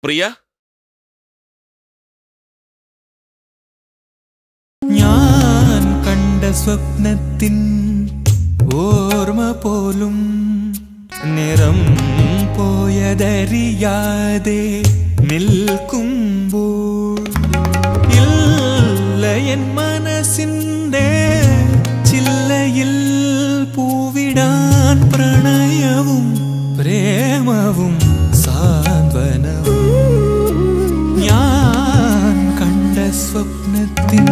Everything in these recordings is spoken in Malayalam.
പ്രിയ ഞാൻ കണ്ട സ്വപ്നത്തിൻ ഓർമ്മ പോലും നിറം പോയതറിയാതെ നിൽക്കുമ്പോൾ ഇല്ല എൻ മനസ്സിൻ്റെ ചില്ലയിൽ പൂവിടാൻ പ്രണയവും പ്രേമവും സാന്ത്വനവും ഞാൻ കണ്ട സ്വപ്നത്തിൻ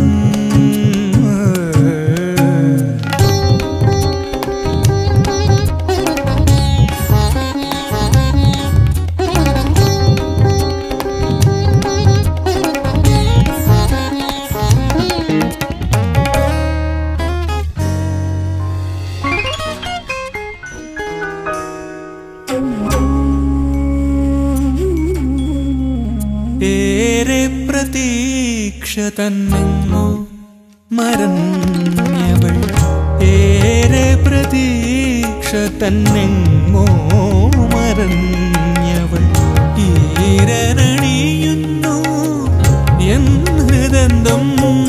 ഏറെ പ്രതീക്ഷ തന്നെങ്ങോ മറഞ്ഞവൾ ഏറെ പ്രതീക്ഷ തന്നെങ്ങോ മറഞ്ഞവൾ ഈരനണിയുന്നു എന്നൃദന്തം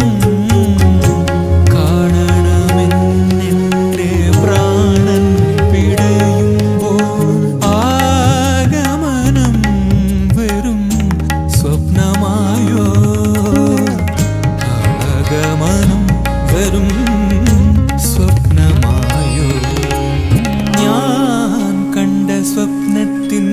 കാണണമെന്നെന്റെ പ്രാണൻ പിടയുമ്പോൾ ആഗമനം വെറും സ്വപ്നമായോ ആഗമനം വെറും സ്വപ്നമായോ ഞാൻ കണ്ട സ്വപ്നത്തിൻ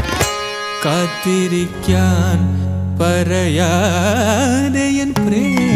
കാത്തിരിക്കാൻ പറയാതെ എൻ പ്രേമ